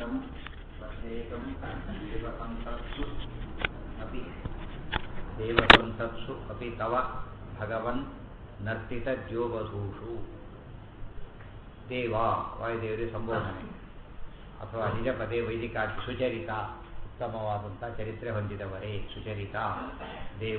देवसंसर्गं प्रत्येकं देवसंसत्सु अपि देवसंसत्सु अपि तव भगवन् ನರ್ತಿತಜ್ಯೋಬಧೂಷು ದೇವ ವಾಯುದೇವರಿಗೆ ಸಂಬೋಧನೆ ಅಥವಾ ನಿಜ ಪದೇ ವೈದಿಕ ಸುಚರಿತ ಉತ್ತಮವಾದಂಥ ಚರಿತ್ರೆ ಹೊಂದಿದವರೇ ಸುಚರಿತ ದೇವ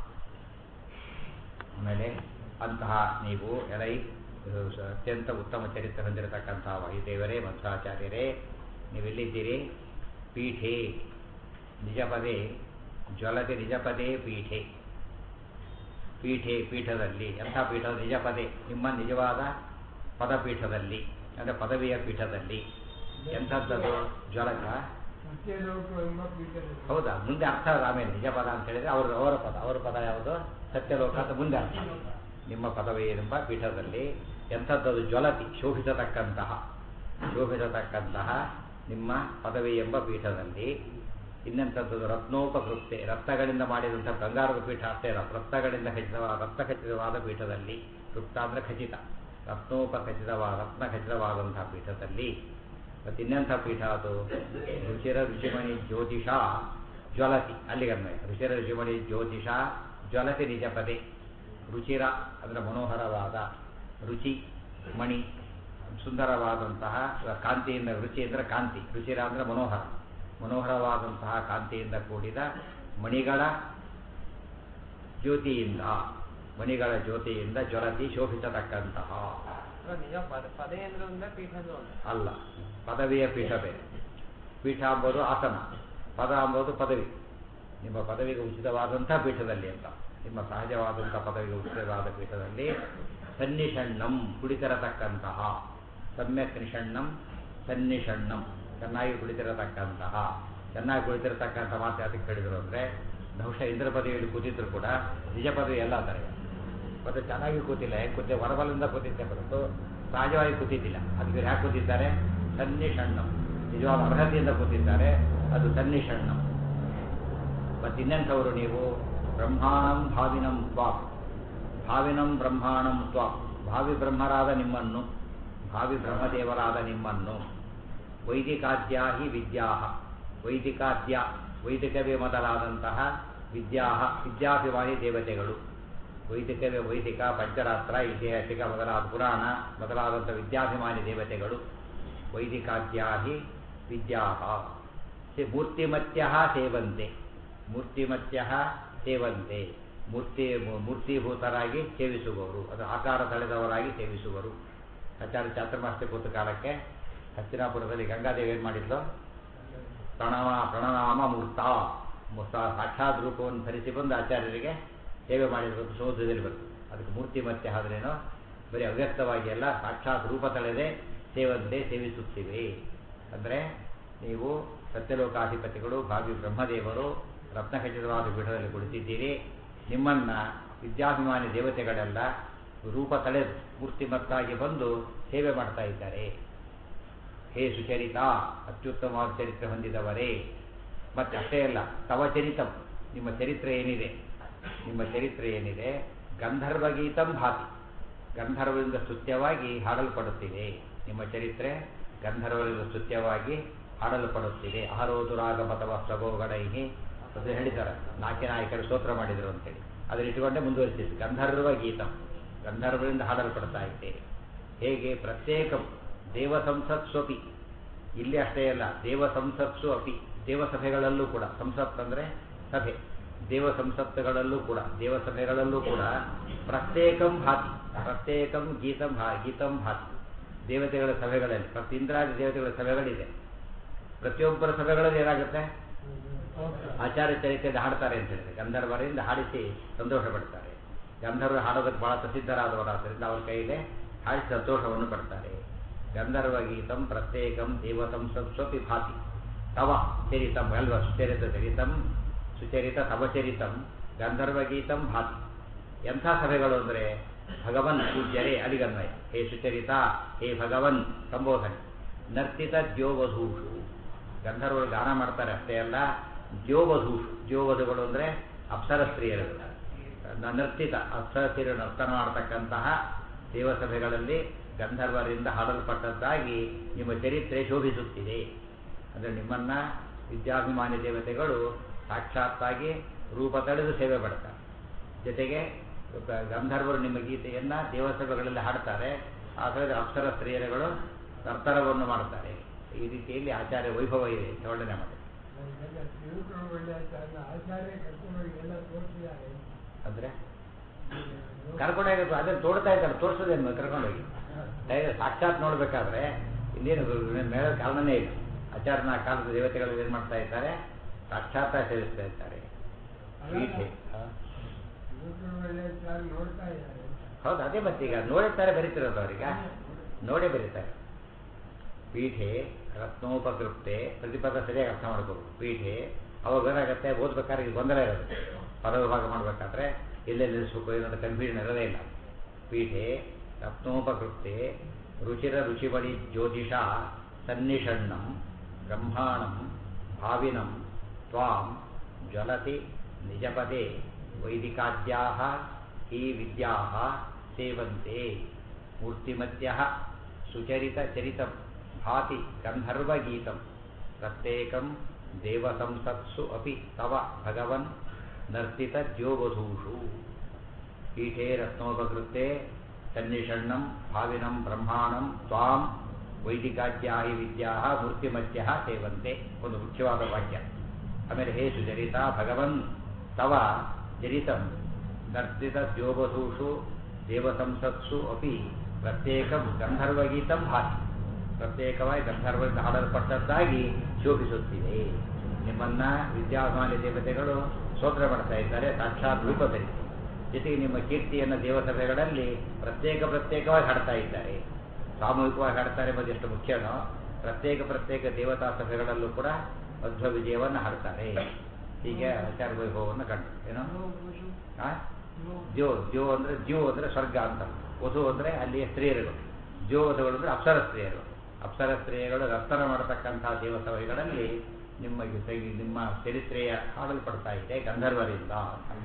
ಆಮೇಲೆ ಅಂತಹ ನೀವು ಎಲೈ ಅತ್ಯಂತ ಉತ್ತಮ ಚರಿತ್ರೆ ಹೊಂದಿರತಕ್ಕಂಥ ವಾಯುದೇವರೇ ಮಧ್ವಾಚಾರ್ಯರೇ ನೀವೆಲ್ಲಿದ್ದೀರಿ ಪೀಠೆ ನಿಜಪದೇ ಜ್ವಲತೆ ನಿಜಪದೇ ಪೀಠೆ ಪೀಠೆ ಪೀಠದಲ್ಲಿ ಎಂಥ ಪೀಠ ನಿಜಪದೇ ನಿಮ್ಮ ನಿಜವಾದ ಪದಪೀಠದಲ್ಲಿ ಅಂದರೆ ಪದವಿಯ ಪೀಠದಲ್ಲಿ ಎಂಥದ್ದದು ಜ್ವಲಕ ಹೌದಾ ಮುಂದೆ ಅರ್ಥ ಆಮೇಲೆ ನಿಜ ಪದ ಅಂತ ಹೇಳಿದ್ರೆ ಅವ್ರ ಅವರ ಪದ ಅವರ ಪದ ಯಾವುದು ಸತ್ಯಲೋಕ ಅಂತ ಮುಂದೆ ಅರ್ಥ ನಿಮ್ಮ ಪದವಿ ಎಂಬ ಪೀಠದಲ್ಲಿ ಎಂಥದ್ದದು ಜ್ವಲತಿ ಶೋಭಿಸತಕ್ಕಂತಹ ಶೋಭಿಸತಕ್ಕಂತಹ ನಿಮ್ಮ ಪದವಿ ಎಂಬ ಪೀಠದಲ್ಲಿ ಇನ್ನೆಂಥದ್ದು ರತ್ನೋಪಕೃಪ್ತೆ ರತ್ನಗಳಿಂದ ಮಾಡಿದಂಥ ಬಂಗಾರದ ಪೀಠ ಅಷ್ಟೇ ಅಲ್ಲ ರತ್ನಗಳಿಂದ ಖಚಿತವಾದ ರತ್ನ ಖಚಿತವಾದ ಪೀಠದಲ್ಲಿ ಕೃಪ್ತ ಅಂದರೆ ಖಚಿತ ರತ್ನೋಪಖಚಿತವಾದ ರತ್ನ ಖಚಿತವಾದಂತಹ ಪೀಠದಲ್ಲಿ ಮತ್ತು ಇನ್ನೆಂಥ ಪೀಠ ಅದು ರುಚಿರ ರುಚಿಮಣಿ ಜ್ಯೋತಿಷ ಜ್ವಲತಿ ಅಲ್ಲಿಗನ್ವಯ ರುಚಿರ ರುಚಿಮಣಿ ಜ್ಯೋತಿಷ ಜ್ವಲತಿ ನಿಜ ಪದೇ ರುಚಿರ ಅಂದರೆ ಮನೋಹರವಾದ ರುಚಿ ಮಣಿ ಸುಂದರವಾದಂತಹ ಕಾಂತಿಯಿಂದ ರುಚಿ ಅಂದರೆ ಕಾಂತಿ ರುಚಿರ ಅಂದರೆ ಮನೋಹರ ಮನೋಹರವಾದಂತಹ ಕಾಂತಿಯಿಂದ ಕೂಡಿದ ಮಣಿಗಳ ಜ್ಯೋತಿಯಿಂದ ಮಣಿಗಳ ಜ್ಯೋತಿಯಿಂದ ಜ್ವಲತಿ ಶೋಭಿಸತಕ್ಕಂತಹ ನಿಜ ಪದ ಪದೇಂದ್ರ ಒಂದೇ ಪೀಠ ಒಂದೇ ಅಲ್ಲ ಪದವಿಯ ಪೀಠ ಬೇರೆ ಪೀಠ ಅಂಬೋದು ಆಸನ ಪದ ಅಂಬೋದು ಪದವಿ ನಿಮ್ಮ ಪದವಿಗೆ ಉಚಿತವಾದಂಥ ಪೀಠದಲ್ಲಿ ಅಂತ ನಿಮ್ಮ ಸಹಜವಾದಂಥ ಪದವಿಗೆ ಉಚಿತವಾದ ಪೀಠದಲ್ಲಿ ಸನ್ನಿಷಣ್ಣಂ ಕುಳಿತಿರತಕ್ಕಂತಹ ಸಮ್ಯಕ್ ನಿಷಣ್ಣಂ ಸನ್ನಿಷಣ್ಣಂ ಚೆನ್ನಾಗಿ ಕುಳಿತಿರತಕ್ಕಂತಹ ಚೆನ್ನಾಗಿ ಕುಳಿತಿರತಕ್ಕಂಥ ಮಾತು ಅದಕ್ಕೆ ಹೇಳಿದ್ರು ಅಂದರೆ ಬಹುಶಃ ಇಂದ್ರ ಪದವಿಯಲ್ಲಿ ಕೂತಿದ್ರು ಕೂಡ ನಿಜ ಪದವಿ ಎಲ್ಲ ಅಂತಾರೆ ಮತ್ತೆ ಚೆನ್ನಾಗಿ ಕೂತಿಲ್ಲ ಯಾಕೆ ಕೂತಿ ಹೊರಬಲದಿಂದ ಕೂತಿದ್ದೆ ಹೊರತು ಸಹಜವಾಗಿ ಕೂತಿದ್ದಿಲ್ಲ ಅದಕ್ಕೆ ಯಾಕೆ ಕೂತಿದ್ದಾರೆ ಸನ್ನಿಷಣ್ಣಂ ನಿಜವಾದ ಅರ್ಹತೆಯಿಂದ ಕೂತಿದ್ದಾರೆ ಅದು ಸನ್ನಿಷಣ್ಣಂ ಮತ್ತು ಇನ್ನೆಂಥವರು ನೀವು ಬ್ರಹ್ಮಾಣಂ ಭಾವಿನಂ ತ್ವಾಪ್ ಭಾವಿನಂ ಬ್ರಹ್ಮಾಣಂ ತ್ವಾಪ್ ಭಾವಿ ಬ್ರಹ್ಮರಾದ ನಿಮ್ಮನ್ನು ಭಾವಿ ಬ್ರಹ್ಮದೇವರಾದ ನಿಮ್ಮನ್ನು ವೈದಿಕಾದ್ಯಾ ಹಿ ವಿದ್ಯಾ ವೈದಿಕಾದ್ಯ ವೈದಿಕವೇ ಮೊದಲಾದಂತಹ ವಿದ್ಯಾ ವಿದ್ಯಾಭಿಮಾನಿ ದೇವತೆಗಳು ವೈದಿಕವೇ ವೈದಿಕ ಪಂಚರಾತ್ರ ಐತಿಹಾಸಿಕ ಮೊದಲಾದ ಪುರಾಣ ಮೊದಲಾದಂಥ ವಿದ್ಯಾಭಿಮಾನಿ ದೇವತೆಗಳು ವೈದಿಕಾದ್ಯಾ ಹಿ ವಿದ್ಯಾ ಮೂರ್ತಿಮತ್ಯ ಸೇವಂತೆ ಮೂರ್ತಿಮತ್ಯ ಸೇವಂತೆ ಮೂರ್ತಿ ಮೂರ್ತಿಭೂತರಾಗಿ ಸೇವಿಸುವವರು ಅದು ಆಕಾರ ತಳೆದವರಾಗಿ ಸೇವಿಸುವರು ಆಚಾರ್ಯ ಚಾತುರ್ಮಾಸ್ಯ ಕೂತ ಕಾಲಕ್ಕೆ ಹಸ್ತಿನಾಪುರದಲ್ಲಿ ಗಂಗಾದೇವಿ ಏನು ಮಾಡಿದ್ಲು ಪ್ರಣವ ಪ್ರಣನಾಮ ಮೂರ್ತ ಸಾಕ್ಷಾತ್ ರೂಪವನ್ನು ಧರಿಸಿ ಬಂದು ಆಚಾರ್ಯರಿಗೆ ಸೇವೆ ಮಾಡಿದ್ರು ಸೋದದಲ್ಲಿ ಬರ್ತದೆ ಅದಕ್ಕೆ ಮೂರ್ತಿ ಮತ್ತೆ ಆದ್ರೇನೋ ಬರೀ ಅವ್ಯಕ್ತವಾಗಿ ಎಲ್ಲ ಸಾಕ್ಷಾತ್ ರೂಪ ತಳೆದೇ ಸೇವಂತೆ ಸೇವಿಸುತ್ತಿವೆ ಅಂದರೆ ನೀವು ಸತ್ಯಲೋಕಾಧಿಪತಿಗಳು ಭಾವಿ ಬ್ರಹ್ಮದೇವರು ರತ್ನಖಚಿತವಾದ ಪೀಠದಲ್ಲಿ ಕುಳಿತಿದ್ದೀರಿ ನಿಮ್ಮನ್ನ ವಿದ್ಯಾಭಿಮಾನಿ ದೇವತೆಗಳೆಲ್ಲ ರೂಪ ತಳೆದು ಮೂರ್ತಿಮತ್ತಾಗಿ ಬಂದು ಸೇವೆ ಮಾಡ್ತಾ ಇದ್ದಾರೆ ಹೇ ಸುಚರಿತ ಅತ್ಯುತ್ತಮವಾದ ಚರಿತ್ರೆ ಹೊಂದಿದವರೇ ಮತ್ತೆ ಅಷ್ಟೇ ಅಲ್ಲ ತವ ಚರಿತಂ ನಿಮ್ಮ ಚರಿತ್ರೆ ಏನಿದೆ ನಿಮ್ಮ ಚರಿತ್ರೆ ಏನಿದೆ ಗಂಧರ್ವ ಗೀತಂ ಭಾತಿ ಗಂಧರ್ವರಿಂದ ಸ್ತುತ್ಯವಾಗಿ ಹಾಡಲ್ಪಡುತ್ತಿದೆ ನಿಮ್ಮ ಚರಿತ್ರೆ ಗಂಧರ್ವರಿಂದ ಸ್ತುತ್ಯವಾಗಿ ಹಾಡಲ್ಪಡುತ್ತಿದೆ ಅಹರೋದುರಾಗ ಪಥವ ಸಗೋಗಡೈಹಿ ಅದು ಹೇಳಿದ್ದಾರೆ ನಾಲ್ಕೇ ನಾಯಕರು ಸ್ತೋತ್ರ ಮಾಡಿದರು ಅಂತೇಳಿ ಅದನ್ನು ಇಟ್ಟುಕೊಂಡೇ ಮುಂದುವರಿಸಿದ್ದು ಗಂಧರ್ವ ಗೀತಂ ಗಂಧರ್ವರಿಂದ ಹಾಡಲ್ಪಡ್ತಾ ಇದೆ ಹೇಗೆ ಪ್ರತ್ಯೇಕ ದೇವ ಸಂಸತ್ಸ್ವಪಿ ಇಲ್ಲಿ ಅಷ್ಟೇ ಅಲ್ಲ ದೇವ ಸಂಸತ್ಸು ಅಪಿ ದೇವಸಭೆಗಳಲ್ಲೂ ಕೂಡ ಸಂಸತ್ ಅಂದರೆ ಸಭೆ ದೇವ ಸಂಸತ್ತುಗಳಲ್ಲೂ ಕೂಡ ದೇವಸಭೆಗಳಲ್ಲೂ ಕೂಡ ಪ್ರತ್ಯೇಕಂ ಭಾತಿ ಪ್ರತ್ಯೇಕಂ ಗೀತಂ ಭಾ ಗೀತಂ ಭಾತಿ ದೇವತೆಗಳ ಸಭೆಗಳಲ್ಲಿ ಪ್ರತಿ ಇಂದ್ರಾದಿ ದೇವತೆಗಳ ಸಭೆಗಳಿದೆ ಪ್ರತಿಯೊಬ್ಬರ ಸಭೆಗಳಲ್ಲಿ ಏನಾಗುತ್ತೆ ಆಚಾರ್ಯ ಚರಿತ್ರೆಯಿಂದ ಹಾಡ್ತಾರೆ ಅಂತ ಹೇಳಿದ್ರೆ ಗಂಧರ್ವರಿಂದ ಹಾಡಿಸಿ ಸಂತೋಷ ಪಡ್ತಾರೆ ಗಂಧರ್ವರು ಹಾಡೋದಕ್ಕೆ ಬಹಳ ಪ್ರಸಿದ್ಧರಾದವರಾದ್ದರಿಂದ ಅವ್ರ ಕೈಗೆ ಹಾಡಿಸಿ ಸಂತೋಷವನ್ನು ಪಡ್ತಾರೆ ಗಂಧರ್ವ ಗೀತಂ ಪ್ರತ್ಯೇಕಂ ದೇವತಂ ಸ್ವಪಿ ಭಾತಿ ತವ ಚರಿತಂ ಅಲ್ವ ಸುಚರಿತ ಚರಿತಂ ಸುಚರಿತ ತವಚರಿತಂ ಗಂಧರ್ವ ಗೀತಂ ಭಾತಿ ಎಂಥ ಸಭೆಗಳು ಅಂದರೆ ಭಗವನ್ ಪೂಜ್ಯರೇ ಅಲಿಗನ್ವಯ ಹೇ ಸುಚರಿತ ಹೇ ಭಗವನ್ ಸಂಬೋಧನೆ ನರ್ತಿತ ದ್ಯೋವಧೂಷು ಗಂಧರ್ವರು ಗಾನ ಮಾಡ್ತಾರೆ ಅಷ್ಟೇ ಅಲ್ಲ ದ್ಯೋವಧೂಷು ದ್ಯೋವಧುಗಳು ಅಂದರೆ ಅಪ್ಸರ ಸ್ತ್ರೀಯರು ನರ್ತಿತ ಅಪ್ಸರ ಸ್ತ್ರೀಯರು ನರ್ತನ ಮಾಡತಕ್ಕಂತಹ ದೇವಸಭೆಗಳಲ್ಲಿ ಗಂಧರ್ವರಿಂದ ಹಾಡಲ್ಪಟ್ಟದ್ದಾಗಿ ನಿಮ್ಮ ಚರಿತ್ರೆ ಶೋಭಿಸುತ್ತಿದೆ ಅಂದರೆ ನಿಮ್ಮನ್ನ ವಿದ್ಯಾಭಿಮಾನಿ ದೇವತೆಗಳು ಸಾಕ್ಷಾತ್ತಾಗಿ ರೂಪ ತಳೆದು ಸೇವೆ ಮಾಡ್ತಾರೆ ಜೊತೆಗೆ ಗ- ಗಂಧರ್ವರು ನಿಮ್ಮ ಗೀತೆಯನ್ನ ದೇವಸಭೆಗಳಲ್ಲಿ ಹಾಡ್ತಾರೆ ಆ ಥರದ ಅಪ್ಸರ ಸ್ತ್ರೀಯರುಗಳು ನರ್ತನವನ್ನು ಮಾಡ್ತಾರೆ ಈ ರೀತಿಯಲ್ಲಿ ಆಚಾರ್ಯ ವೈಭವ ಇದೆ ಅಂತ ವರ್ಣನೆ ಮಾಡಿ ತಿರುಗುರು ಒಳ್ಳೆಯ ಕಾರಣ ಆಚಾರ್ಯ ಕರ್ಕೊಂಡೋಗಿ ಎಲ್ಲ ತೋರಿಸಿದ್ದಾರೆ ಅಂದ್ರೆ ಕರ್ಕೊಂಡೋಗಿ ಅದನ್ನು ತೋಡ್ತಾ ಇದ್ದಾರೆ ತೋರಿಸೋದೇನು ಕರ್ಕೊಂಡೋಗಿ ಡೈರೆಕ್ಟ್ ಸಾಕ್ಷಾತ್ ನೋಡ್ಬೇಕಾದ್ರೆ ಇನ್ನೇನು ಮೇಳ ಕಾರಣನೇ ಇಲ್ಲ ಆಚಾರ್ಯನ ಕಾಲದ ದೇವತೆಗಳು ಏನ್ ಮಾಡ್ತಾ ಇದ್ದಾರೆ ಸಾಕ್ಷಾತ್ ಸೇರಿಸ್ತಾ ಇದ್ದಾರೆ ಪೀಠೆ ಹ? ತಿರುಗುರು ಒಳ್ಳೆಯ ಕಾರಣ ನೋಡ್ತಾ ಇದ್ದಾರೆ ಹೌದು ಅದೇ ಮತ್ತೆ ಈಗ ನೋಡಿರ್ತಾರೆ ಬರೀತಿರೋದು ಅವ್ರೀಗ ನೋಡೇ ಬರೀತಾರೆ ಪೀಠೆ ರತ್ನೋಪಕೃಪ್ತೆ ಪ್ರತಿಪದ ಸರಿಯಾಗಿ ಅರ್ಥ ಮಾಡ್ಕೋಬೇಕು ಪೀಠೆ ಅವಾಗ ಏನಾಗುತ್ತೆ ಓದ್ಬೇಕಾದ್ರೆ ಇದು ಗೊಂದಲ ಇರುತ್ತೆ ಪದವ ಭಾಗ ಮಾಡಬೇಕಾದ್ರೆ ಎಲ್ಲೆಲ್ಲಿ ನಿಲ್ಲಿಸ್ಬೇಕು ಏನಂತ ಕನ್ಫ್ಯೂಷನ್ ಇರೋದೇ ಇಲ್ಲ ಪೀಠೆ ರತ್ನೋಪಕೃಪ್ತೆ ರುಚಿರ ರುಚಿಬಳಿ ಜ್ಯೋತಿಷ ಸನ್ನಿಷಣ್ಣಂ ಬ್ರಹ್ಮಾಣಂ ಭಾವಿನಂ ತ್ವಾಂ ಜ್ವಲತಿ ನಿಜಪದೇ ವೈದಿಕಾದ್ಯಾಹ ಈ ವಿದ್ಯಾಹ ಸೇವಂತೆ ಮೂರ್ತಿಮತ್ಯಃ ಸುಚರಿತಚರಿತಂ ಭಾತಿ ಗಂಧರ್ವಗೀತಂ ಪ್ರತ್ಯೇಕಂ ದೇವಸಂಸತ್ಸು ಅಪಿ ತವ ಭಗವನ್ ನರ್ತಿತದ್ಯೋವಧೂಷು ಪೀಠೆ ರತ್ನೋಪಕೃತೆ ಸನ್ನಿಷಣ್ಣಂ ಭಾವಿನಂ ಬ್ರಹ್ಮಾಣಂ ತ್ವಾಂ ವೈದಿಕಾದ್ಯಾಹಿ ವಿದ್ಯಾ ಮೂರ್ತಿಮತ್ಯ ಸೇವಂತೆ ಒಂದು ಮುಖ್ಯವಾದ ವಾಕ್ಯ ಆಮೇಲೆ ಹೇ ಸುಚರಿತ ಭಗವನ್ ತವ ಚರಿತಂ ನರ್ತಿತ ದ್ಯೋವಧೂಷು ದೇವಸಂಸತ್ಸು ಅಪಿ ಪ್ರತ್ಯೇಕಂ ಗಂಧರ್ವಗೀತಂ ಭಾತಿ ಪ್ರತ್ಯೇಕವಾಗಿ ಗಂಧರ್ವದಿಂದ ಹಾಡಲ್ಪಟ್ಟದ್ದಾಗಿ ಶೋಭಿಸುತ್ತಿದೆ ನಿಮ್ಮನ್ನ ವಿದ್ಯಾಭಿಮಾನಿ ದೇವತೆಗಳು ಸ್ತೋತ್ರ ಮಾಡ್ತಾ ಇದ್ದಾರೆ ಸಾಕ್ಷಾತ್ ರೂಪ ಧರಿಸಿ ಜೊತೆಗೆ ನಿಮ್ಮ ಕೀರ್ತಿಯನ್ನು ದೇವಸಭೆಗಳಲ್ಲಿ ಪ್ರತ್ಯೇಕ ಪ್ರತ್ಯೇಕವಾಗಿ ಹಾಡ್ತಾ ಇದ್ದಾರೆ ಸಾಮೂಹಿಕವಾಗಿ ಹಾಡ್ತಾರೆ ಎಂಬುದು ಎಷ್ಟು ಮುಖ್ಯನೋ ಪ್ರತ್ಯೇಕ ಪ್ರತ್ಯೇಕ ದೇವತಾ ಸಭೆಗಳಲ್ಲೂ ಕೂಡ ಮಧ್ವ ವಿಜಯವನ್ನು ಹಾಡ್ತಾರೆ ಹೀಗೆ ಆಚಾರ ವೈಭವವನ್ನು ಕಂಡು ಏನೋ ಆ? ದ್ಯೋ ದ್ಯೋ ಅಂದ್ರೆ ದ್ಯೋ ಅಂದ್ರೆ ಸ್ವರ್ಗ ಅಂತ ವಧು ಅಂದ್ರೆ ಅಲ್ಲಿಯ ಸ್ತ್ರೀಯರುಗಳು ದ್ಯೋ ವಧುಗಳು ಅಂದ್ರೆ ಅಪ್ಸರ ಸ್ತ್ರೀಯರು ಅಪ್ಸರ ಸ್ತ್ರೀಯರು ನರ್ತನ ಮಾಡತಕ್ಕಂತಹ ದೇವಸಭೆಗಳಲ್ಲಿ ನಿಮ್ಮ ಜೊತೆಗೆ ನಿಮ್ಮ ಚರಿತ್ರೆಯ ಹಾಡಲ್ಪಡ್ತಾ ಇದೆ ಗಂಧರ್ವರಿಂದ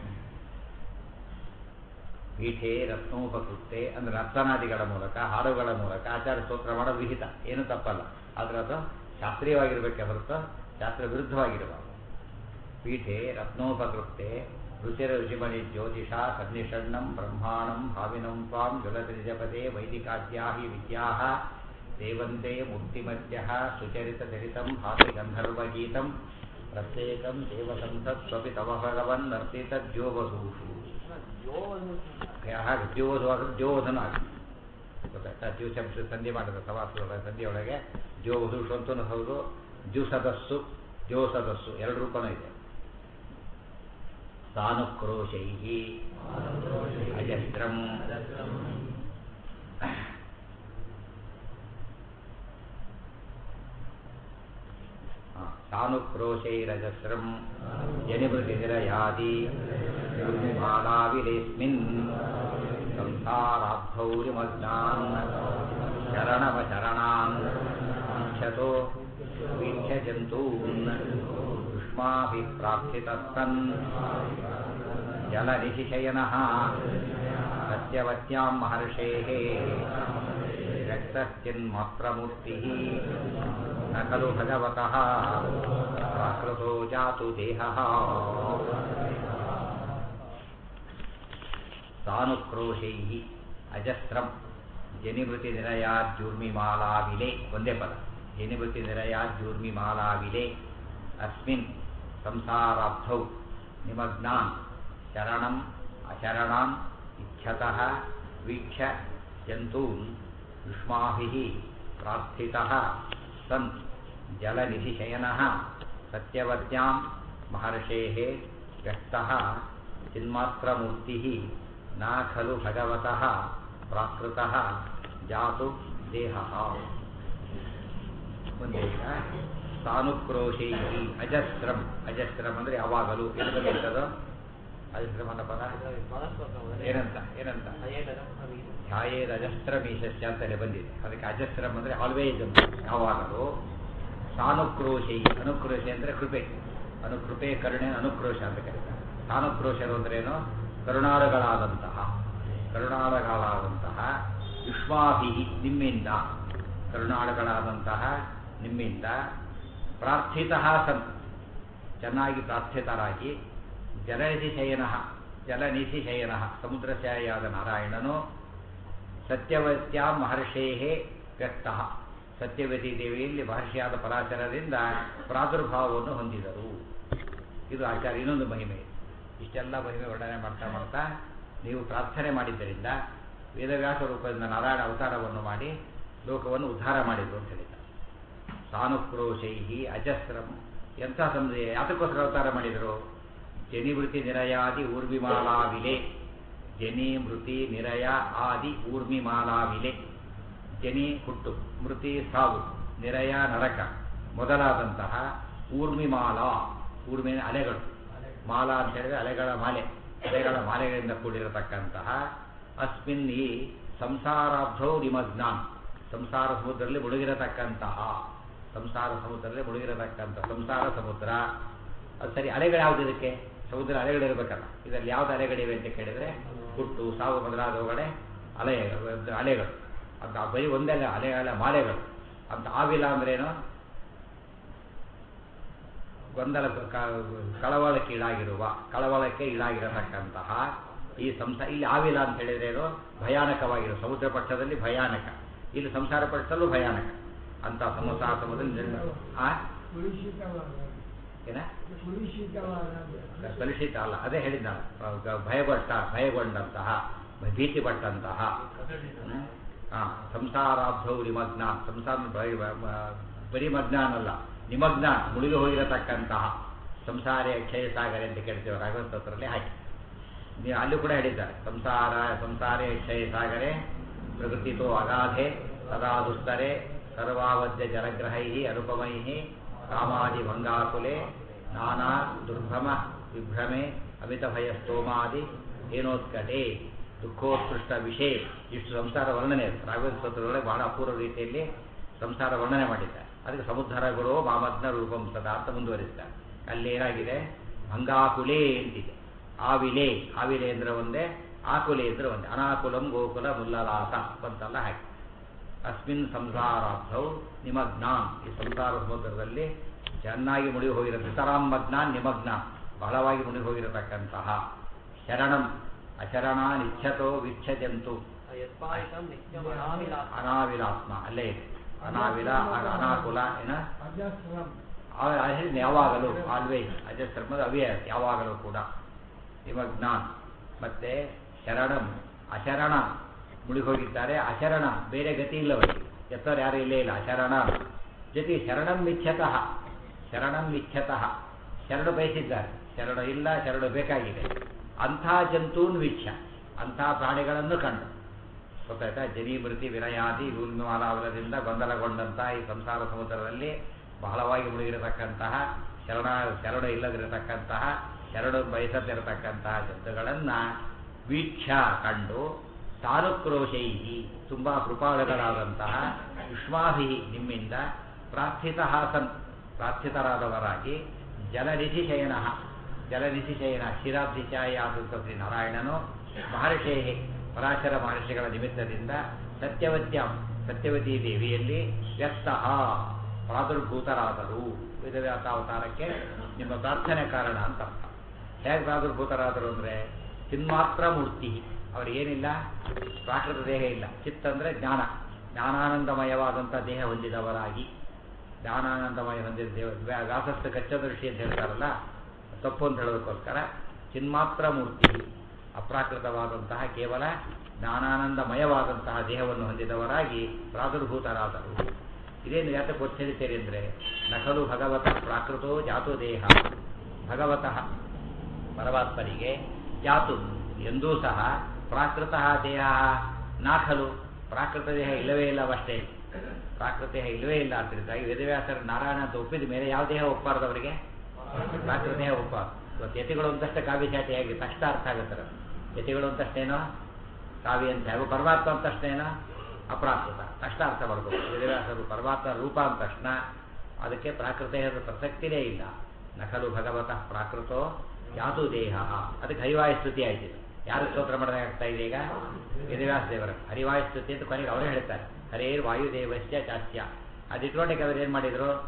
ಪೀಠೆ ರತ್ನೋಪಕೃತೆ ಅಂದ್ರೆ ನರ್ತನಾದಿಗಳ ಮೂಲಕ ಹಾಡುಗಳ ಮೂಲಕ ಆಚಾರ ಸ್ತೋತ್ರ ಮಾಡೋದು ವಿಹಿತ ಏನು ತಪ್ಪಲ್ಲ ಆದ್ರೆ ಅದು ಶಾಸ್ತ್ರೀಯವಾಗಿರ್ಬೇಕೆ ಹೊರತು ಶಾಸ್ತ್ರ ವಿರುದ್ಧವಾಗಿರಬಾರದು ಪೀಠೆ ರತ್ನೋಪಕೃತೆ ರುಚಿರ ಋಷಿಮಣಿ ಜ್ಯೋತಿಷ ಸನ್ನಿಷಣ್ಣಂ ಬ್ರಹ್ಮಾಣಂ ಭಾವಿನಂ ತ್ವಾಂ ಜಲತ್ರಿಜಪದೇ ವೈದಿಕಾದ್ಯಾಹಿ ವಿದ್ಯಾಹ ಸೇವಂತೆ ಮುಕ್ತಿಮಧ್ಯ ಸುಚರಿತ ಚರಿತಂ ಭಾತಿ ಗಂಧರ್ವಗೀತಂ ಪ್ರತ್ಯೇಕಂ ದೇವಸಂಸತ್ ಸ್ವಪಿ ತವ ಭಗವನ್ ನರ್ತಿತ ದ್ಯೋವಧೂಷು ಹಾಗೆ ದ್ಯೋವಧು ಆದ್ರೆ ದ್ಯೋವಧನು ಆಗುತ್ತೆ ಗೊತ್ತಾಯ್ತಾ ದ್ಯೂ ಶಬ್ದ ಸಂಧಿ ಮಾಡಿದ ಸವಾಸದ ಸಂಧಿಯೊಳಗೆ ದ್ಯೋವಧೂಷು ಅಂತೂ ಹೌದು ದ್ಯುಸದಸ್ಸು ದ್ಯೋಸದಸ್ಸು ಎರಡು ರೂಪನೂ ಇದೆ ಸಾನುಕ್ರೋಶೈ ಅಜಸ್ರಂ ಸಾನುಕ್ರೋಶೈರಜಸ್ರಂ ಜನಿಮೃತಿರಯಾದಿ ಮಾಲಾವಿಲೇಸ್ಮಿನ್ ಸಂಸಾರಾಬ್ಧೌರಿಮಗ್ನಾನ್ ಶರಣವಶರಣಾನ್ ಇಚ್ಛತೋ ವೀಕ್ಷ್ಯ ಜಂತೂನ್ ಯುಷ್ಮಾಭಿಃ ಪ್ರಾರ್ಥಿತಸ್ತನ್ ಜಲನಿಶಿಶಯನಃ ಸತ್ಯವತ್ಯಾಂ ಮಹರ್ಷೇಃ ರಕ್ತಶ್ಚಿನ್ಮಾತ್ರಮೂರ್ತಿः न खलु भगवतः प्राकृतो जातु देहः ಸಾನುಕ್ರೋಶೈಃ ಅಜಸ್ರಂ ಜನಿಮೃತಿ ನಿರಯಾಜ್ಯೂರ್ಮಿಮಾಲಾವಿಲೆ ಒಂದೇ ಪದ ಜನಿಮೃತಿ ನಿರಯಾಜ್ಯೂರ್ಮಿಮಾಲಾವಿಲೆ ಅಸ್ಮಿನ್ ಸಂಸಾರಾಬ್ಧೌ ನಿಮಗ್ನಾನ್ ಶರಣಂ ಅಶರಣಾನ್ ಇಚ್ಛತಃ ವೀಕ್ಷ್ಯ ಜಂತೂನ್ ಯುಷ್ಮಾಭಿः ಪ್ರಾರ್ಥಿತಃ ಸನ್ ಜಲನಿಧಿಶಯನಃ ಸತ್ಯವತ್ಯಾಂ ಮಹರ್ಷೇः ವ್ಯಕ್ತಃ ಚಿನ್ಮಾತ್ರಮೂರ್ತಿः न खलु भगवतः प्राकृतः ಜಾತು ದೇಹ ಮುಂದೆ ಈಗ ಸಾನುಕ್ರೋಶೈ ಅಜಸ್ರಂ ಅಜಸ್ರಂ ಅಂದ್ರೆ ಯಾವಾಗಲೂ ಎಲ್ಲಿ ಬಂದಿರ್ತದೋ ಅಜಸ್ರಂ ಅನ್ನೋ ಪದ ಏನಂತ ಏನಂತ ಛಾಯೇದ ಅಜಸ್ತ್ರಮೀಶಸ್ಯ ಅಂತಲೇ ಬಂದಿದೆ ಅದಕ್ಕೆ ಅಜಸ್ರಂ ಅಂದ್ರೆ ಆಲ್ವೇಸ್ ಅಂತ ಯಾವಾಗಲೂ ಸಾನುಕ್ರೋಶೈ ಅನುಕ್ರೋಶ ಅಂದ್ರೆ ಕೃಪೆ ಅನುಕೃಪೆ ಕರುಣೆ ಅನುಕ್ರೋಶ ಅಂತ ಕರೀತಾರೆ ಸಾನುಕ್ರೋಶರು ಅಂದ್ರೇನು ಕರುಣಾಳುಗಳಾದಂತಹ ಕರುಣಾಳುಗಳಾದಂತಹ ಯುಷ್ಮಾಭಿ ನಿಮ್ಮಿಂದ ಕರುಣಾಳುಗಳಾದಂತಹ ನಿಮ್ಮಿಂದ ಪ್ರಾರ್ಥಿತ ಸನ್ ಚೆನ್ನಾಗಿ ಪ್ರಾರ್ಥಿತರಾಗಿ ಜಲನಿಧಿ ಶಯನ ಜಲನಿಧಿ ಶಯನ ಸಮುದ್ರಶಾಯಿಯಾದ ನಾರಾಯಣನು ಸತ್ಯವತ್ಯಾ ಮಹರ್ಷೇ ವ್ಯಕ್ತ ಸತ್ಯವತಿ ದೇವಿಯಲ್ಲಿ ಮಹರ್ಷಿಯಾದ ಪರಾಶರದಿಂದ ಪ್ರಾದುರ್ಭಾವವನ್ನು ಹೊಂದಿದರು ಇದು ಆಚಾರ್ಯ ಇನ್ನೊಂದು ಮಹಿಮೆ ಇಷ್ಟೆಲ್ಲ ಮಹಿಮೆ ವರ್ಣನೆ ಮಾಡ್ತಾ ಮಾಡ್ತಾ ನೀವು ಪ್ರಾರ್ಥನೆ ಮಾಡಿದ್ದರಿಂದ ವೇದವ್ಯಾಸ ರೂಪದಿಂದ ನಾರಾಯಣ ಅವತಾರವನ್ನು ಮಾಡಿ ಲೋಕವನ್ನು ಉದ್ಧಾರ ಮಾಡಿದ್ರು ಅಂತ ಹೇಳಿದ ಸಾನುಕ್ರೋಶೈಹಿ ಅಜಸ್ರಂ ಎಂಥ ಸಮುದಾಯ ಯಾತಕ್ಕೋಸ್ಕರ ಅವತಾರ ಮಾಡಿದರು ಜನಿವೃತ್ತಿ ನಿರಯಾದಿ ಊರ್ಮಿಮಾಲಾ ವಿಲೆ ಜನಿ ಮೃತಿ ನಿರಯ ಆದಿ ಊರ್ಮಿಮಾಲಾ ವಿಲೆ ಜನಿ ಹುಟ್ಟು ಮೃತಿ ಸಾವು ನಿರಯ ನರಕ ಮೊದಲಾದಂತಹ ಊರ್ಮಿಮಾಲಾ ಊರ್ಮಿನ ಅಲೆಗಳು ಮಾಲಾ ಅಂತ ಹೇಳಿದ್ರೆ ಅಲೆಗಳ ಮಾಲೆ ಅಲೆಗಳ ಮಾಲೆಗಳಿಂದ ಕೂಡಿರತಕ್ಕಂತಹ ಅಸ್ಮಿನ್ ಈ ಸಂಸಾರಾಬ್ಧೌ ನಿಮಗ್ನಾನ್ ಸಂಸಾರ ಸಮುದ್ರದಲ್ಲಿ ಮುಳುಗಿರತಕ್ಕಂತಹ ಸಂಸಾರ ಸಮುದ್ರದಲ್ಲಿ ಮುಳುಗಿರತಕ್ಕಂಥ ಸಂಸಾರ ಸಮುದ್ರ ಅದು ಸರಿ ಅಲೆಗಳು ಯಾವ್ದು ಇದಕ್ಕೆ ಸಮುದ್ರ ಅಲೆಗಳಿರ್ಬೇಕಲ್ಲ ಇದರಲ್ಲಿ ಯಾವ್ದು ಅಲೆಗಳಿವೆ ಅಂತ ಕೇಳಿದ್ರೆ ಹುಟ್ಟು ಸಾವು ಮೊದಲಾದವುಗಳೇ ಅಲೆ ಅಲೆಗಳು ಅಂತ ಬರೀ ಒಂದೇ ಅಲೆ ಅಲೆಗಳ ಮಾಲೆಗಳು ಅಂತ ಆವಿಲ್ಲ ಅಂದ್ರೇನು ಗೊಂದಲ ಕಳವಳಕ್ಕೆ ಈಡಾಗಿರುವ ಕಳವಳಕ್ಕೆ ಈಡಾಗಿರತಕ್ಕಂತಹ ಈ ಸಂಸಾರ ಇಲ್ಲಿ ಆವಿಲ್ಲ ಅಂತ ಹೇಳಿದ್ರೇನು ಭಯಾನಕವಾಗಿರೋ ಸಮುದ್ರ ಪಕ್ಷದಲ್ಲಿ ಭಯಾನಕ ಇಲ್ಲಿ ಸಂಸಾರ ಪಕ್ಷದಲ್ಲೂ ಭಯಾನಕ ಅಂತ ಸಂಸಾರ ಸಮುದ್ರದಲ್ಲಿ ಆ ಕುಲುಷಿತವಾದ ಏನ ಕುಲುಷಿತವಾದ ಕಲುಷಿತ ಅಲ್ಲ ಅದೇ ಹೇಳಿದ್ದ ಭಯಪಟ್ಟ ಭಯಗೊಂಡಂತಹ ಭೀತಿ ಪಟ್ಟಂತಹ ಹ್ಮ್? ಆ, ಸಂಸಾರಾಬ್ಧೌ ನಿಮಗ್ನ ಸಂಸಾರ ಬರಿ- ಮ- ಬರೀ ಮಗ್ನಾನಲ್ಲ ನಿಮಗ್ನ ಮುಳುಗಿ ಹೋಗಿರತಕ್ಕಂತಹ ಸಂಸಾರ ಕ್ಷಯ ಸಾಗರ ಅಂತ ಕೇಳ್ತೇವೆ ರಾಘವಂತರಲ್ಲಿ ಹಾಗೆ ನೀವು ಅಲ್ಲೂ ಕೂಡ ಹೇಳಿದ್ದಾರೆ ಸಂಸಾರ ಸಂಸಾರೇ ಕ್ಷಯ ಸಾಗರೆ ಪ್ರಕೃತಿತೋ ಅಗಾಧೆ ಸದಾ ದುಸ್ತರೆ ಸರ್ವಾವಧ್ಯ ಜಲಗ್ರಹೈ ಅನುಪಮೈ ಕಾಮಾದಿ ಭಂಗಾಕುಲೆ ನಾನಾ ದುರ್ಭ್ರಮ ವಿಭ್ರಮೆ ಅಮಿತ ಭಯ ಸ್ತೋಮಾದಿ ಏನೋತ್ಕಟೆ ದುಃಖೋತ್ಕೃಷ್ಟ ವಿಷಯ ಇಷ್ಟು ಸಂಸಾರ ವರ್ಣನೆ ಇದೆ ರಾಘವೇಂದ್ರ ಸ್ತೋತ್ರದೊಳಗೆ ಬಹಳ ಅಪೂರ್ವ ರೀತಿಯಲ್ಲಿ ಸಂಸಾರ ವರ್ಣನೆ ಮಾಡಿದ್ದಾರೆ ಅದಕ್ಕೆ ಸಮುದ್ರಗಳು ಮಾಮಗ್ನ ರೂಪಂ ಸದಾ ಅಂತ ಮುಂದುವರಿಸ್ತಾರೆ ಅಲ್ಲಿ ಏನಾಗಿದೆ ಭಂಗಾಕುಲೆ ಅಂತಿದೆ ಆವಿಲೆ ಆವಿಲೆ ಅಂದ್ರೆ ಒಂದೇ ಆಕುಲೆ ಅಂದ್ರೆ ಒಂದೇ ಅನಾಕುಲಂ ಗೋಕುಲ ಮುಲ್ಲಲಾಸ ಬಂತಲ್ಲ ಹಾಗೆ ಅಸ್ಮಿನ್ ಸಂಸಾರಾರ್ಥೌ ನಿಮಗ್ನಾನ್ ಈ ಸಂಸಾರ ಸಮುದ್ರದಲ್ಲಿ ಚೆನ್ನಾಗಿ ಮುಳುಗಿ ಹೋಗಿರೋ ಧೃತರಾಮಗ್ನಾನ್ ನಿಮಗ್ನಾನ್ ಬಹಳವಾಗಿ ಮುಳುಗಿ ಹೋಗಿರತಕ್ಕಂತಹ ಶರಣಂ ಅಶರಣ ನಿಚ್ಛತೋ ವಿಚ್ಛಜಂತು ಯತ್ಪಾಯಿತಂ ನಿತ್ಯಂ ಅನಾವಿಲಾಸ ಅನಾವಿಲಾತ್ಮ ಅಲ್ಲೇ ಇದೆ ಅನಾವಿಲ ಅ- ಅನಾಕುಲ ಏನ ಅಜಸ್ರಂ ಆ- ಆ ಹೇಳಿದ್ನೆ ಯಾವಾಗಲೂ ಆಲ್ವೇಸ್ ಅಜಸ್ತ್ರಮದ ಅವೇ ಯಾವಾಗಲೂ ಕೂಡ ನಿಮಗ್ನಾನ್ ಮತ್ತೆ ಶರಣಂ ಅಶರಣ ಮುಳುಗಿ ಹೋಗಿದ್ದಾರೆ ಅಶರಣ ಬೇರೆ ಗತಿ ಇಲ್ಲ ಅವರಿಗೆ ಎತ್ತವ್ರು ಯಾರು ಇಲ್ಲೇ ಇಲ್ಲ ಅಶರಣ ಜೊತೆ ಶರಣಂ ಮಿಚ್ಛತಃ ಶರಣಂ ಮಿಚ್ಛತಃ ಶರಣ ಬಯಸಿದ್ದಾರೆ ಶರಣ ಇಲ್ಲ ಶರಣ ಬೇಕಾಗಿದೆ ಅಂಥ ಜಂತೂನ್ ವೀಕ್ಷ ಅಂಥ ಪ್ರಾಣಿಗಳನ್ನು ಕಂಡು ಗೊತ್ತಾಯ್ತಾ ಜನಿ ಮೃತಿ ವಿನಯಾದಿ ಊರ್ಮಿಮಾಲಾವಲದಿಂದ ಗೊಂದಲಗೊಂಡಂತಹ ಈ ಸಂಸಾರ ಸಮುದ್ರದಲ್ಲಿ ಬಹಳವಾಗಿ ಮುಳುಗಿರತಕ್ಕಂತಹ ಶರಣ ಶರಣ ಇಲ್ಲದಿರತಕ್ಕಂತಹ ಶರಣ ಬಯಸದಿರತಕ್ಕಂತಹ ಜಂತುಗಳನ್ನ ವೀಕ್ಷ ಕಂಡು ತಾನುಕ್ರೋಶೈಹಿ ತುಂಬಾ ಕೃಪಾಳುಗಳಾದಂತಹ ಯುಷ್ಮಾಭಿ ನಿಮ್ಮಿಂದ ಪ್ರಾರ್ಥಿತ ಸನ್ ಪ್ರಾರ್ಥಿತರಾದವರಾಗಿ ಜಲನಿಧಿ ಶಯನ ಜಲನಿಧಿ ಶಯನ ಕ್ಷೀರಾಬ್ಧಿಚಾಯಾದಂಥ ಶ್ರೀ ನಾರಾಯಣನು ಮಹರ್ಷೇ ಪರಾಶರ ಮಹರ್ಷಿಗಳ ನಿಮಿತ್ತದಿಂದ ಸತ್ಯವತ್ಯಾಂ ಸತ್ಯವತಿ ದೇವಿಯಲ್ಲಿ ವ್ಯಕ್ತ ಪ್ರಾದುರ್ಭೂತರಾದರು ವೇದವ್ಯಾಸ ಅವತಾರಕ್ಕೆ ನಿಮ್ಮ ಪ್ರಾರ್ಥನೆ ಕಾರಣ ಅಂತ ಅರ್ಥ ಹೇಗೆ ಪ್ರಾದುರ್ಭೂತರಾದರು ಅಂದರೆ ಚಿನ್ಮಾತ್ರ ಮೂರ್ತಿ ಅವರಿಗೇನಿಲ್ಲ ಪ್ರಾಕೃತ ದೇಹ ಇಲ್ಲ ಚಿತ್ತ ಅಂದರೆ ಜ್ಞಾನ ಜ್ಞಾನಾನಂದಮಯವಾದಂಥ ದೇಹ ಹೊಂದಿದವರಾಗಿ ಜ್ಞಾನಾನಂದಮಯ ಹೊಂದಿದ ದೇವ ವ್ಯಾ- ವ್ಯಾಸಸ್ಥ ಕಚ್ಚದೃಷ್ಟಿ ಅಂತ ಹೇಳ್ತಾರಲ್ಲ ತಪ್ಪು ಅಂತ ಹೇಳೋದಕ್ಕೋಸ್ಕರ ಚಿನ್ಮಾತ್ರ ಮೂರ್ತಿ ಅಪ್ರಾಕೃತವಾದಂತಹ ಕೇವಲ ಜ್ಞಾನಾನಂದಮಯವಾದಂತಹ ದೇಹವನ್ನು ಹೊಂದಿದವರಾಗಿ ಪ್ರಾದುರ್ಭೂತರಾದರು ಇದೇನು ಯಾತಕ್ಕೆ ಒತ್ತರಿತೀರಿ ಅಂದರೆ ನಕಲು ಭಗವತ ಪ್ರಾಕೃತೋ ಜಾತು ದೇಹ ಭಗವತಃ ಪರಮಾತ್ಮನಿಗೆ ಜಾತು ಎಂದೂ ಸಹ ಪ್ರಾಕೃತ ದೇಹ ನಾಖಲು ಪ್ರಾಕೃತ ದೇಹ ಇಲ್ಲವೇ ಇಲ್ಲವಷ್ಟೇ ಪ್ರಾಕೃತ ದೇಹ ಇಲ್ಲವೇ ಇಲ್ಲ ಅಂತಿದ್ದಾಗಿ ವೇದವ್ಯಾಸರ ನಾರಾಯಣ ಅಂತ ಒಪ್ಪಿದ ಮೇಲೆ ಯಾವ ದೇಹ ಒಪ್ಪಾರ್ದು ಅವರಿಗೆ ಪ್ರಾಕೃತ ದೇಹ ಒಪ್ಪಾರ್ದು ಇವತ್ತು ಯತಿಗಳು ಅಂತಷ್ಟೇ ಕಾವ್ಯಚಾಟಿಯಾಗಿ ತಕ್ಷಣ ಅರ್ಥ ಆಗುತ್ತಾರೆ ಯತಿಗಳು ಅಂತಷ್ಟೇನೋ ಕಾವ್ಯ ಅಂತ ಹಾಗೂ ಪರಮಾತ್ಮ ಅಂತಷ್ಟೇನೋ ಅಪ್ರಾಕೃತ ತಕ್ಷಣ ಅರ್ಥ ಮಾಡ್ಬೇಕು ವೇದವ್ಯಾಸರು ಪರಮಾತ್ಮ ರೂಪ ಅಂದ ತಕ್ಷಣ ಅದಕ್ಕೆ ಪ್ರಾಕೃತೇಹದ ಪ್ರಸಕ್ತಿನೇ ಇಲ್ಲ ನಕಲು ಭಗವತಃ ಪ್ರಾಕೃತೋ ಯಾತು ದೇಹ ಅದಕ್ಕೆ ಹರಿವಾಯು ಸ್ತುತಿ ಆಯ್ತು ಯಾರು ಸ್ತೋತ್ರ ಮಾಡಬೇಕಾಗ್ತಾ ಇದೆ ಈಗ ವೇದವ್ಯಾಸ ದೇವರ ಹರಿವಾಯು ಸ್ತುತಿ ಅಂತ ಕೊನೆಗೆ ಅವರೇ ಹೇಳ್ತಾರೆ ಹರೇ ವಾಯುದೇವಸ್ಯ ಚಾಸ್ಯ ಅದಿಟ್ಕೊಂಡಕ್ಕೆ ಅವ್ರು ಏನು ಮಾಡಿದ್ರು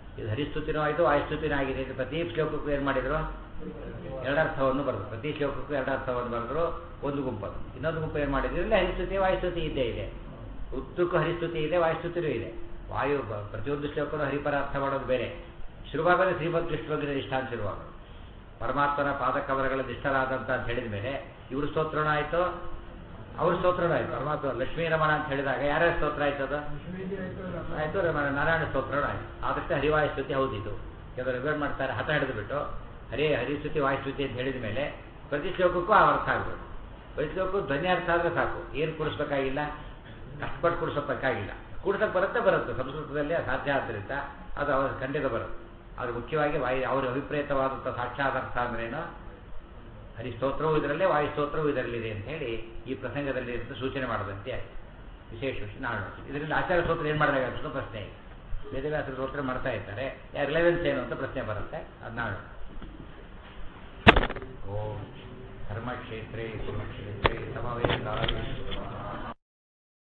ಇದು ಹರಿಸ್ತುತಿನೂ ಆಯಿತು ವಾಯುಸ್ತುತಿನೂ ಆಗಿದೆ ಇದು ಪ್ರತಿ ಶ್ಲೋಕಕ್ಕೂ ಏನು ಮಾಡಿದ್ರು ಎರಡರ್ಥವನ್ನು ಬರೆದ್ರು ಪ್ರತಿ ಶ್ಲೋಕಕ್ಕೂ ಎರಡರ್ಥವನ್ನು ಬರೆದ್ರು ಒಂದು ಗುಂಪದು ಇನ್ನೊಂದು ಗುಂಪು ಏನು ಮಾಡಿದ್ರು ಇಲ್ಲಿ ಹರಿಸ್ತುತಿ ವಾಯುಸ್ತುತಿ ಇದ್ದೇ ಇದೆ ಉದ್ದಕ್ಕೂ ಹರಿಸ್ತುತಿ ಇದೆ ವಾಯುಸ್ತುತಿನೂ ಇದೆ ವಾಯು ಬ- ಪ್ರತಿಯೊಂದು ಶ್ಲೋಕನೂ ಹರಿಪರ ಅರ್ಥ ಮಾಡೋದು ಬೇರೆ ಶುರುವಾಗಲೇ ಶ್ರೀಮದ್ ವಿಷ್ಣು ಬಗ್ಗೆ ನಿಷ್ಠ ಅಂತ ಶುರುವಾಗ ಪರಮಾತ್ಮನ ಪಾದಕವರಗಳ ನಿಷ್ಠರಾದಂತ ಅಂತ ಹೇಳಿದ ಮೇಲೆ ಇವ್ರ ಸ್ತೋತ್ರನೂ ಆಯಿತು ಅವ್ರ ಸ್ತೋತ್ರನೂ ಆಯಿತು ಪರಮಾತ್ಮ ಲಕ್ಷ್ಮೀ ರಮಣ ಅಂತ ಹೇಳಿದಾಗ ಯಾರ್ಯಾರ ಸ್ತೋತ್ರ ಆಯ್ತು ಅದು ಲಕ್ಷ್ಮೀಜಿ ಆಯ್ತು ರಮ- ಆಯಿತು ರಮಣ ನಾರಾಯಣ ಸ್ತೋತ್ರನೂ ಆಯಿತು ಆದಷ್ಟು ಹರಿವಾಯುಸ್ತುತಿ ಹೌದಿದು ಕೆಲವರು ರಿವೈರ್ ಮಾಡ್ತಾರೆ ಹಠ ಹಿಡಿದುಬಿಟ್ಟು ಹರಿ ಹರಿಸ್ತುತಿ ವಾಯುಸ್ತುತಿ ಅಂತ ಹೇಳಿದ ಮೇಲೆ ಪ್ರತಿ ಶ್ಲೋಕಕ್ಕೂ ಆ ಅರ್ಥ ಆಗಬೇಕು ಪ್ರತಿ ಶ್ಲೋಕಕ್ಕೂ ಧ್ವನಿ ಅರ್ಥ ಆದರೆ ಸಾಕು ಏನು ಕೂಡಿಸ್ಬೇಕಾಗಿಲ್ಲ ಕಷ್ಟಪಟ್ಟು ಕೂಡಿಸೋಬೇಕಾಗಿಲ್ಲ ಕೂಡಿಸೋಕೆ ಬರುತ್ತೆ ಬರುತ್ತೆ ಸಂಸ್ಕೃತದಲ್ಲಿ ಅದು ಸಾಧ್ಯ ಆದ್ದರಿಂದ ಅದು ಅವ್ರ ಖಂಡಿತ ಬರುತ್ತೆ ಅದು ಮುಖ್ಯವಾಗಿ ವಾಯು ಅವ್ರ ಅಭಿಪ್ರೇತವಾದಂಥ ಸಾಕ್ಷಾತ್ ಅರ್ಥ ಅಂದ್ರೇನು ಹರಿಸ್ತೋತ್ರವೂ ಇದರಲ್ಲೇ ವಾಯುಸ್ತೋತ್ರವೂ ಇದರಲ್ಲಿದೆ ಅಂತ ಹೇಳಿ ಈ ಪ್ರಸಂಗದಲ್ಲಿ ಇರುತ್ತೆ ಸೂಚನೆ ಮಾಡದಂತೆ ಆಯ್ತು ವಿಶೇಷ ವಿಷಯ ನಾಳೆ ಇದರಲ್ಲಿ ಆಚಾರ್ಯ ಸ್ತೋತ್ರ ಏನು ಮಾಡಬೇಕಾಗುತ್ತೆ ಪ್ರಶ್ನೆ ಇದೆ ವೇದವ್ಯಾಸರ ಸ್ತೋತ್ರ ಮಾಡ್ತಾ ಇರ್ತಾರೆ ಯಾರ ರಿಲೆವೆನ್ಸ್ ಏನು ಅಂತ ಪ್ರಶ್ನೆ ಬರುತ್ತೆ ಅದು ನಾಳೆ ಓಂ ಧರ್ಮಕ್ಷೇತ್ರೇ ಕುರುಕ್ಷೇತ್ರೇ ಸಮವೇತ